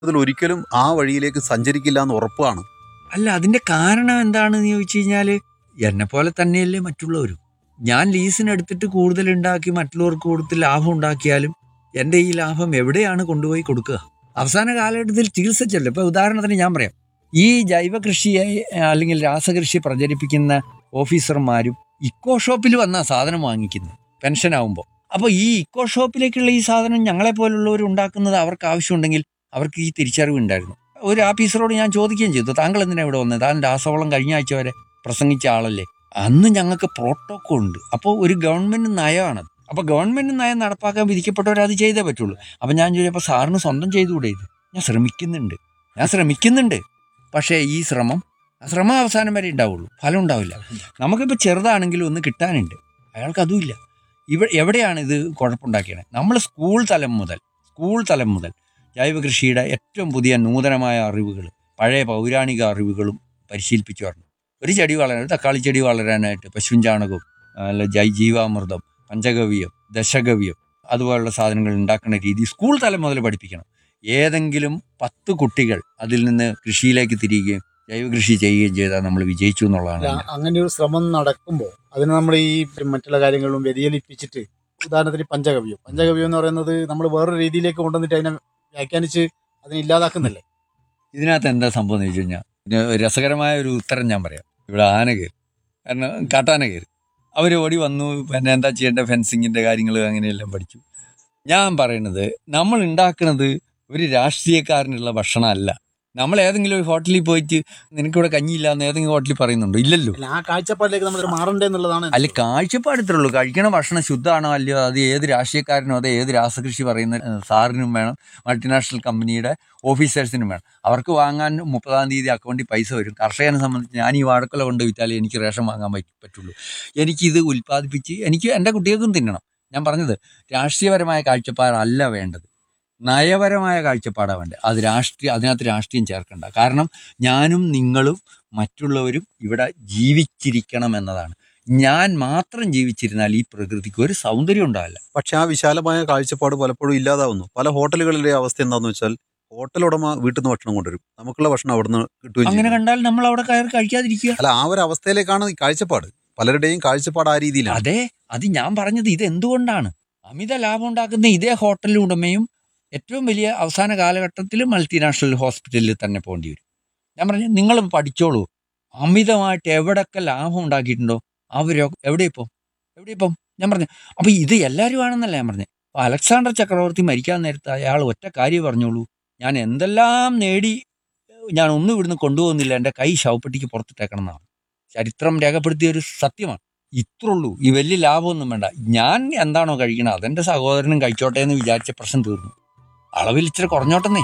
അതിൽ ഒരിക്കലും ആ വഴിയിലേക്ക് സഞ്ചരിക്കില്ല എന്ന് ഉറപ്പാണ് അല്ല അതിന്റെ കാരണം എന്താണെന്ന് ചോദിച്ചു കഴിഞ്ഞാല് എന്നെ പോലെ തന്നെയല്ലേ മറ്റുള്ളവരും ഞാൻ ലീസിനെടുത്തിട്ട് കൂടുതൽ ഉണ്ടാക്കി മറ്റുള്ളവർക്ക് കൊടുത്ത് ലാഭം ഉണ്ടാക്കിയാലും എൻ്റെ ഈ ലാഭം എവിടെയാണ് കൊണ്ടുപോയി കൊടുക്കുക അവസാന കാലഘട്ടത്തിൽ ചികിത്സിച്ചല്ലോ ഇപ്പൊ ഉദാഹരണത്തിന് ഞാൻ പറയാം ഈ ജൈവ കൃഷിയെ അല്ലെങ്കിൽ രാസകൃഷി പ്രചരിപ്പിക്കുന്ന ഓഫീസർമാരും ഇക്കോ ഷോപ്പിൽ വന്ന സാധനം വാങ്ങിക്കുന്നത് പെൻഷൻ ആവുമ്പോൾ അപ്പോൾ ഈ ഇക്കോ ഷോപ്പിലേക്കുള്ള ഈ സാധനം ഞങ്ങളെ പോലുള്ളവർ ഉണ്ടാക്കുന്നത് അവർക്ക് ആവശ്യമുണ്ടെങ്കിൽ അവർക്ക് ഈ തിരിച്ചറിവ് ഉണ്ടായിരുന്നു ഒരു ഓഫീസറോട് ഞാൻ ചോദിക്കുകയും ചെയ്തു താങ്കൾ എന്തിനാ ഇവിടെ വന്നത് താൻ രാസവളം കഴിഞ്ഞ ആഴ്ച വരെ പ്രസംഗിച്ച ആളല്ലേ അന്ന് ഞങ്ങൾക്ക് പ്രോട്ടോകോൾ ഉണ്ട് അപ്പോൾ ഒരു ഗവൺമെന്റ് നയമാണ് അപ്പോൾ ഗവൺമെന്റ് നയം നടപ്പാക്കാൻ വിധിക്കപ്പെട്ടവർ അത് ചെയ്തേ പറ്റുള്ളൂ അപ്പം ഞാൻ ചോദിച്ചപ്പോൾ സാറിന് സ്വന്തം ചെയ്തുകൂടെ ഇത് ഞാൻ ശ്രമിക്കുന്നുണ്ട് ഞാൻ ശ്രമിക്കുന്നുണ്ട് പക്ഷേ ഈ ശ്രമം ആ ശ്രമം അവസാനം വരെ ഉണ്ടാവുള്ളൂ ഫലം ഉണ്ടാവില്ല നമുക്കിപ്പോൾ ചെറുതാണെങ്കിലും ഒന്ന് കിട്ടാനുണ്ട് അയാൾക്ക് അതുമില്ല ഇവ എവിടെയാണ് ഇത് കുഴപ്പമുണ്ടാക്കിയത് നമ്മൾ സ്കൂൾ തലം മുതൽ സ്കൂൾ തലം മുതൽ ജൈവ കൃഷിയുടെ ഏറ്റവും പുതിയ നൂതനമായ അറിവുകൾ പഴയ പൗരാണിക അറിവുകളും പരിശീലിപ്പിച്ചു വരണം ഒരു ചെടി വളരാൻ ഒരു തക്കാളി ചെടി വളരാനായിട്ട് പശുവിൻ ചാണകവും അല്ല ജൈ ജീവാമൃതം പഞ്ചഗവ്യം ദശഗവ്യം അതുപോലുള്ള സാധനങ്ങൾ ഉണ്ടാക്കുന്ന രീതി സ്കൂൾ തലം മുതൽ പഠിപ്പിക്കണം ഏതെങ്കിലും പത്ത് കുട്ടികൾ അതിൽ നിന്ന് കൃഷിയിലേക്ക് തിരിയുകയും ജൈവ കൃഷി ചെയ്യുകയും ചെയ്താൽ നമ്മൾ വിജയിച്ചു എന്നുള്ളതാണ് അല്ല, അങ്ങനെ ഒരു ശ്രമം നടക്കുമ്പോൾ അതിന് നമ്മൾ ഈ മറ്റുള്ള കാര്യങ്ങളും വ്യതിചലിപ്പിച്ചിട്ട് ഉദാഹരണത്തിന് പഞ്ചഗവ്യം പഞ്ചഗവ്യം എന്ന് പറയുന്നത് നമ്മൾ വേറൊരു രീതിയിലേക്ക് കൊണ്ടുവന്നിട്ട് അതിനെ വ്യാഖ്യാനിച്ച് അതിനെ ഇല്ലാതാക്കുന്നില്ലേ ഇതിനകത്ത് എന്താ സംഭവം എന്ന് വെച്ച് കഴിഞ്ഞാൽ ഇതിന് രസകരമായ ഒരു ഉത്തരം ഞാൻ പറയാം ഇവിടെ ആന കയറി കാരണം കാട്ടാന കയറി അവർ ഓടി വന്നു പിന്നെ എന്താ ചെയ്യേണ്ട ഫെൻസിങ്ങിൻ്റെ കാര്യങ്ങൾ അങ്ങനെയെല്ലാം പഠിച്ചു ഞാൻ പറയുന്നത് നമ്മൾ ഉണ്ടാക്കുന്നത് ഒരു രാഷ്ട്രീയക്കാരനുള്ള ഭക്ഷണമല്ല നമ്മൾ ഏതെങ്കിലും ഒരു ഹോട്ടലിൽ പോയിട്ട് നിനക്കിവിടെ കഞ്ഞിയില്ല എന്ന് ഏതെങ്കിലും ഹോട്ടലിൽ പറയുന്നുണ്ടോ ഇല്ലല്ലോ അല്ല, ആ കാഴ്ചപ്പാടിലേക്ക് നമ്മൾ മാറണ്ടേ എന്നുള്ളതാണ് അല്ല കാഴ്ചപ്പാട് ഇത്രേ ഉള്ളൂ കഴിക്കണ ഭക്ഷണം ശുദ്ധമാണോ അല്ലയോ അത് ഏത് രാഷ്ട്രീയക്കാരനോ അത് ഏത് രാസകൃഷി പറയുന്ന ഏഹ്, സാറിനും വേണം മൾട്ടിനാഷണൽ കമ്പനിയുടെ ഓഫീസേഴ്സിനും വേണം അവർക്ക് വാങ്ങാൻ മുപ്പതാം തീയതി അക്കൗണ്ടിൽ പൈസ വരും കർഷകനെ സംബന്ധിച്ച് ഞാൻ ഈ വാഴക്കൊല കൊണ്ട് വിറ്റാലേ എനിക്ക് റേഷൻ വാങ്ങാൻ പറ്റ- പറ്റുള്ളൂ എനിക്കിത് ഉൽപ്പാദിപ്പിച്ച് എനിക്ക് എൻ്റെ കുട്ടികൾക്കും തിന്നണം ഞാൻ പറഞ്ഞത് രാഷ്ട്രീയപരമായ കാഴ്ചപ്പാടല്ല വേണ്ടത് നയപരമായ കാഴ്ചപ്പാടാണ് വേണ്ടത് അത് രാഷ്ട്രീയ അതിനകത്ത് രാഷ്ട്രീയം ചേർക്കണ്ട കാരണം ഞാനും നിങ്ങളും മറ്റുള്ളവരും ഇവിടെ ജീവിച്ചിരിക്കണം എന്നതാണ് ഞാൻ മാത്രം ജീവിച്ചിരുന്നാൽ ഈ പ്രകൃതിക്ക് ഒരു സൗന്ദര്യം ഉണ്ടാവില്ല പക്ഷെ ആ വിശാലമായ കാഴ്ചപ്പാട് പലപ്പോഴും ഇല്ലാതാവുന്നു പല ഹോട്ടലുകളിലെ അവസ്ഥ എന്താന്ന് വെച്ചാൽ ഹോട്ടൽ ഉടമ വീട്ടിൽ നിന്ന് ഭക്ഷണം കൊണ്ടുവരും നമുക്കുള്ള ഭക്ഷണം അവിടുന്ന് കിട്ടുകയും അങ്ങനെ ചെയ്യും കണ്ടാൽ നമ്മൾ അവിടെ കയറി കഴിക്കാതിരിക്കുക അല്ല ആ ഒരു അവസ്ഥയിലേക്കാണ് ഈ കാഴ്ചപ്പാട് പലരുടെയും കാഴ്ചപ്പാട് ആ രീതിയിലാണ് അതെ അത് ഞാൻ പറഞ്ഞത് ഇത് എന്തുകൊണ്ടാണ് അമിത ലാഭം ഉണ്ടാക്കുന്ന ഇതേ ഹോട്ടൽ ഉടമയും ഏറ്റവും വലിയ അവസാന കാലഘട്ടത്തിൽ മൾട്ടിനാഷണൽ ഹോസ്പിറ്റലിൽ തന്നെ പോകേണ്ടി വരും ഞാൻ പറഞ്ഞു നിങ്ങൾ പഠിച്ചോളൂ അമിതമായിട്ട് എവിടൊക്കെ ലാഭം ഉണ്ടാക്കിയിട്ടുണ്ടോ അവരോ എവിടെ ഇപ്പം എവിടെ ഇപ്പം ഞാൻ പറഞ്ഞു അപ്പൊ ഇത് എല്ലാവരും ആണെന്നല്ല ഞാൻ പറഞ്ഞത് അപ്പൊ അലക്സാണ്ടർ ചക്രവർത്തി മരിക്കാൻ നേരത്ത് അയാൾ ഒറ്റ കാര്യം പറഞ്ഞോളൂ ഞാൻ എന്തെല്ലാം നേടി ഞാൻ ഒന്നും ഇവിടുന്ന് കൊണ്ടുപോകുന്നില്ല എൻ്റെ കൈ ശവപ്പെട്ടിക്ക് പുറത്തിട്ടേക്കണം എന്നാണ് ചരിത്രം രേഖപ്പെടുത്തിയ ഒരു സത്യമാണ് ഇത്രയുള്ളൂ ഈ വലിയ ലാഭമൊന്നും വേണ്ട ഞാൻ എന്താണോ കഴിക്കണത് അതെന്റെ സഹോദരനും കഴിച്ചോട്ടെ എന്ന് വിചാരിച്ച പ്രശ്നം തീർന്നു അളവിൽ ഇച്ചിരി കുറഞ്ഞോട്ടെന്നേ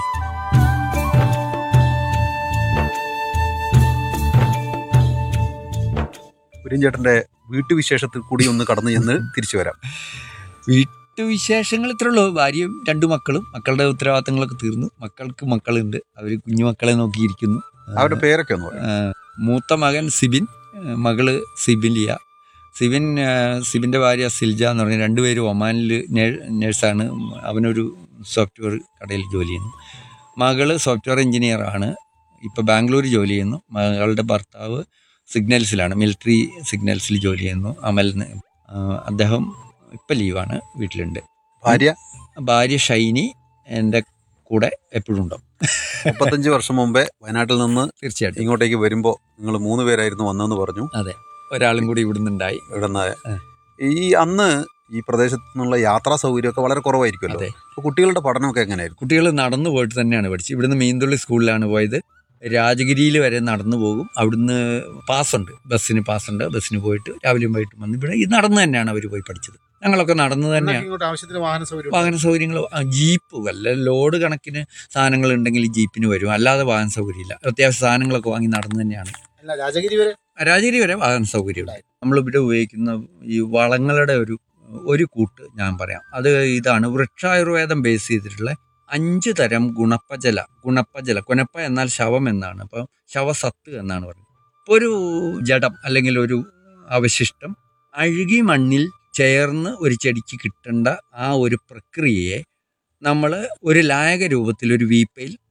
കുര്യൻചേട്ടന്റെ വീട്ടുവിശേഷത്തിൽ കൂടി ഒന്ന് കടന്നു ചെന്ന് തിരിച്ചു വരാം വീട്ടുവിശേഷങ്ങൾ ഇത്രേ ഉള്ളൂ ഭാര്യയും രണ്ടു മക്കളും മക്കളുടെ ഉത്തരവാദിത്തങ്ങളൊക്കെ തീർന്നു മക്കൾക്ക് മക്കളുണ്ട് അവർ കുഞ്ഞു മക്കളെ നോക്കിയിരിക്കുന്നു അവരുടെ പേരൊക്കെ ഒന്ന് പറയാം ആ, മൂത്ത മകൻ സിബിൻ ആ, മകള് സിബിലിയ സിബിൻ ആ, സിബിൻ്റെ ഭാര്യ സിൽജ എന്ന് പറഞ്ഞ രണ്ടുപേരും ഒമാനിൽ നേഴ്സാണ് അവനൊരു സോഫ്റ്റ്വെയർ കടയിൽ ജോലി ചെയ്യുന്നു മകള് സോഫ്റ്റ്വെയർ എഞ്ചിനീയറാണ് ഇപ്പോൾ ബാംഗ്ലൂർ ജോലി ചെയ്യുന്നു മകളുടെ ഭർത്താവ് സിഗ്നൽസിലാണ് മിലിറ്ററി സിഗ്നൽസിൽ ജോലി ചെയ്യുന്നു അമൽ എന്ന്. ആ, അദ്ദേഹം ഇപ്പം ലീവാണ് വീട്ടിലുണ്ട് ഭാര്യ ഭാര്യ ഷൈനി എൻ്റെ കൂടെ എപ്പോഴും ഉണ്ടാവും മുപ്പത്തഞ്ച് വർഷം മുമ്പേ വയനാട്ടിൽ നിന്ന് തീർച്ചയായിട്ടും ഇങ്ങോട്ടേക്ക് വരുമ്പോ നിങ്ങൾ മൂന്ന് പേരായിരുന്നു വന്നതെന്ന് പറഞ്ഞു ഒരാളും കൂടി ഇവിടുന്ന് ഉണ്ടായി ഇവിടുന്ന് ആ. ഈ അന്ന് ഈ പ്രദേശത്തു നിന്നുള്ള യാത്രാ സൗകര്യമൊക്കെ വളരെ കുറവായിരിക്കുമല്ലോ അതെ അപ്പൊ കുട്ടികളുടെ പഠനമൊക്കെ എങ്ങനെയായിരുന്നു കുട്ടികൾ നടന്നു പോയിട്ട് തന്നെയാണ് പഠിച്ചത് ഇവിടുന്ന് മീൻതുള്ളി സ്കൂളിലാണ് പോയത് രാജഗിരിയിൽ വരെ നടന്നു പോകും അവിടുന്ന് പാസ്സുണ്ട് ബസ്സിന് പാസ്സുണ്ട് ബസ്സിന് പോയിട്ട് രാവിലെയും വൈകിട്ടും വന്ന് ഇവിടെ ഈ നടന്നു തന്നെയാണ് അവർ പോയി പഠിച്ചത് ഞങ്ങളൊക്കെ നടന്നു തന്നെയാണ് ഇങ്ങോട്ട് ആവശ്യത്തിന് വാഹന സൗകര്യം വാഹന സൗകര്യങ്ങൾ ആ, ജീപ്പ് വല്ല ലോഡ് കണക്കിന് സാധനങ്ങൾ ഉണ്ടെങ്കിൽ ജീപ്പിന് വരും അല്ലാതെ വാഹന സൗകര്യമില്ല അത്യാവശ്യ സാധനങ്ങളൊക്കെ വാങ്ങി നടന്നു തന്നെയാണ് അല്ല രാജഗിരി വരെ രാജഗിരി വരെ വാഹന സൗകര്യമുണ്ട് നമ്മളിവിടെ ഉപയോഗിക്കുന്ന ഈ വളങ്ങളുടെ ഒരു ഒരു കൂട്ട് ഞാൻ പറയാം അത് ഇതാണ് വൃക്ഷായുർവേദം ബേസ് ചെയ്തിട്ടുള്ള അഞ്ച് തരം ഗുണപ്പജല ഗുണപ്പജല ഗുണപ്പ എന്നാൽ ശവം എന്നാണ് അപ്പോൾ ശവസത്ത് എന്നാണ് പറയുന്നത് ഇപ്പോൾ ഒരു ജഡം അല്ലെങ്കിൽ ഒരു അവശിഷ്ടം അഴുകി മണ്ണിൽ ചേർന്ന് ഒരു ചെടിക്ക് കിട്ടേണ്ട ആ ഒരു പ്രക്രിയയെ നമ്മൾ ഒരു ലായക രൂപത്തിൽ ഒരു വീപ്പയിൽ